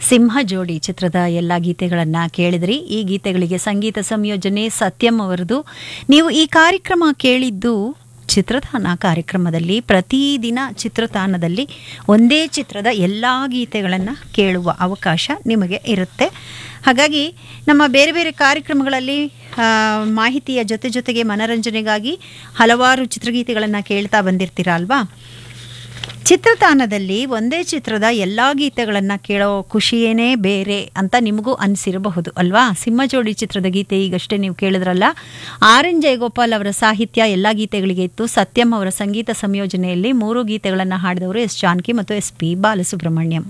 ಸಿಂಹ ಜೋಡಿ ಚಿತ್ರದ ಎಲ್ಲ ಗೀತೆಗಳನ್ನು ಕೇಳಿದ್ರಿ ಈ ಗೀತೆಗಳಿಗೆ ಸಂಗೀತ ಸಂಯೋಜನೆ ಸತ್ಯಂ ಅವರದು ನೀವು ಈ ಕಾರ್ಯಕ್ರಮ ಕೇಳಿದ್ದು ಚಿತ್ರತಾನ ಕಾರ್ಯಕ್ರಮದಲ್ಲಿ ಪ್ರತಿದಿನ ಚಿತ್ರತಾನದಲ್ಲಿ ಒಂದೇ ಚಿತ್ರದ ಎಲ್ಲ ಗೀತೆಗಳನ್ನು ಕೇಳುವ ಅವಕಾಶ ನಿಮಗೆ ಇರುತ್ತೆ ಹಾಗಾಗಿ ನಮ್ಮ ಬೇರೆ ಬೇರೆ ಕಾರ್ಯಕ್ರಮಗಳಲ್ಲಿ ಆ, ಮಾಹಿತಿಯ ಜೊತೆ ಜೊತೆಗೆ ಮನರಂಜನೆಗಾಗಿ ಹಲವಾರು ಚಿತ್ರಗೀತೆಗಳನ್ನು ಕೇಳ್ತಾ ಬಂದಿರ್ತೀರ ಅಲ್ವಾ ಚಿತ್ರತಾನದಲ್ಲಿ ಒಂದೇ ಚಿತ್ರದ ಎಲ್ಲ ಗೀತೆಗಳನ್ನು ಕೇಳೋ ಖುಷಿಯೇನೇ ಬೇರೆ ಅಂತ ನಿಮಗೂ ಅನಿಸಿರಬಹುದು ಅಲ್ವಾ ಸಿಂಹಜೋಡಿ ಚಿತ್ರದ ಗೀತೆ ಈಗಷ್ಟೇ ನೀವು ಕೇಳಿದ್ರಲ್ಲ ಆರ್ ಎನ್ ಜಯಗೋಪಾಲ್ ಅವರ ಸಾಹಿತ್ಯ ಎಲ್ಲ ಗೀತೆಗಳಿಗೆ ಇತ್ತು ಸತ್ಯಂ ಅವರ ಸಂಗೀತ ಸಂಯೋಜನೆಯಲ್ಲಿ ಮೂರು ಗೀತೆಗಳನ್ನು ಹಾಡಿದವರು ಎಸ್ ಜಾನಕಿ ಮತ್ತು ಎಸ್ ಪಿ ಬಾಲಸುಬ್ರಹ್ಮಣ್ಯಂ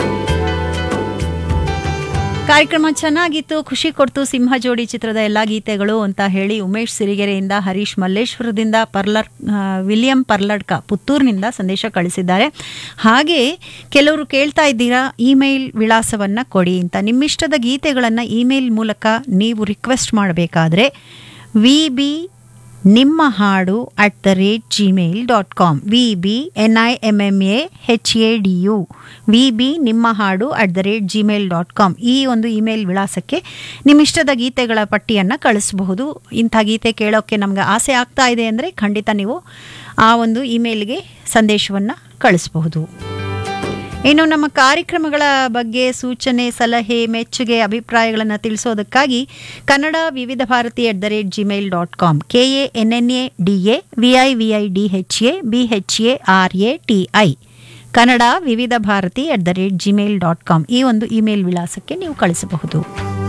ಕಾರ್ಯಕ್ರಮ ಚೆನ್ನಾಗಿತ್ತು ಖುಷಿ ಕೊಡ್ತು ಸಿಂಹ ಜೋಡಿ ಚಿತ್ರದ ಎಲ್ಲ ಗೀತೆಗಳು ಅಂತ ಹೇಳಿ ಉಮೇಶ್ ಸಿರಿಗೆರೆಯಿಂದ ಹರೀಶ್ ಮಲ್ಲೇಶ್ವರದಿಂದ ಪರ್ಲರ್ ಆ, ವಿಲಿಯಂ ಪರ್ಲಡ್ಕ ಪುತ್ತೂರಿನಿಂದ ಸಂದೇಶ ಕಳಿಸಿದ್ದಾರೆ ಹಾಗೆ ಕೆಲವರು ಕೇಳ್ತಾ ಇದ್ದೀರಾ ಇಮೇಲ್ ವಿಳಾಸವನ್ನು ಕೊಡಿ ಅಂತ ನಿಮ್ಮಿಷ್ಟದ ಗೀತೆಗಳನ್ನು ಇಮೇಲ್ ಮೂಲಕ ನೀವು ರಿಕ್ವೆಸ್ಟ್ ಮಾಡಬೇಕಾದ್ರೆ ವಿ ಬಿ ನಿಮ್ಮ ಹಾಡು at the rate Gmail dot com V B N I M M A H A D U V B ನಿಮ್ಮ ಹಾಡು at the rate Gmail dot com ಈ ಒಂದು ಇಮೇಲ್ ವಿಳಾಸಕ್ಕೆ ನಿಮ್ಮಿಷ್ಟದ ಗೀತೆಗಳ ಪಟ್ಟಿಯನ್ನು ಕಳಿಸಬಹುದು ಇಂಥ ಗೀತೆ ಕೇಳೋಕ್ಕೆ ನಮ್ಗೆ ಆಸೆ ಆಗ್ತಾ ಇದೆ ಅಂದರೆ ಖಂಡಿತ ನೀವು ಆ ಒಂದು ಇಮೇಲ್ಗೆ ಸಂದೇಶವನ್ನು ಕಳಿಸಬಹುದು ಇನ್ನು ನಮ್ಮ ಕಾರ್ಯಕ್ರಮಗಳ ಬಗ್ಗೆ ಸೂಚನೆ ಸಲಹೆ ಮೆಚ್ಚುಗೆ ಅಭಿಪ್ರಾಯಗಳನ್ನು ತಿಳಿಸೋದಕ್ಕಾಗಿ Kannada Vividh Bharati at the rate Gmail dot com K A N N A D A V I V I D H A B H A R A T I Kannada Vividh Bharati at the rate Gmail dot com ಈ ಒಂದು email ವಿಳಾಸಕ್ಕೆ ನೀವು ಕಳಿಸಬಹುದು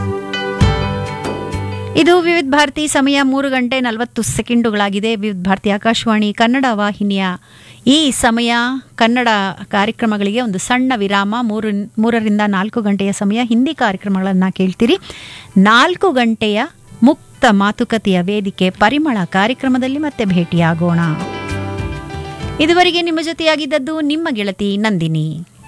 ಇದು ವಿವಿಧ ಭಾರತಿ ಸಮಯ ಮೂರು ಗಂಟೆ ನಲವತ್ತು ಸೆಕೆಂಡುಗಳಾಗಿದೆ ವಿವಿಧ ಭಾರತಿ ಆಕಾಶವಾಣಿ ಕನ್ನಡ ವಾಹಿನಿಯ ಈ ಸಮಯ ಕನ್ನಡ ಕಾರ್ಯಕ್ರಮಗಳಿಗೆ ಒಂದು ಸಣ್ಣ ವಿರಾಮ ಮೂರು ಮೂರರಿಂದ ನಾಲ್ಕು ಗಂಟೆಯ ಸಮಯ ಹಿಂದಿ ಕಾರ್ಯಕ್ರಮಗಳನ್ನು ಕೇಳ್ತೀರಿ ನಾಲ್ಕು ಗಂಟೆಯ ಮುಕ್ತ ಮಾತುಕತೆಯ ವೇದಿಕೆ ಪರಿಮಳ ಕಾರ್ಯಕ್ರಮದಲ್ಲಿ ಮತ್ತೆ ಭೇಟಿಯಾಗೋಣ ಇದುವರೆಗೆ ನಿಮ್ಮ ಜೊತೆಯಾಗಿದ್ದದ್ದು ನಿಮ್ಮ ಗೆಳತಿ ನಂದಿನಿ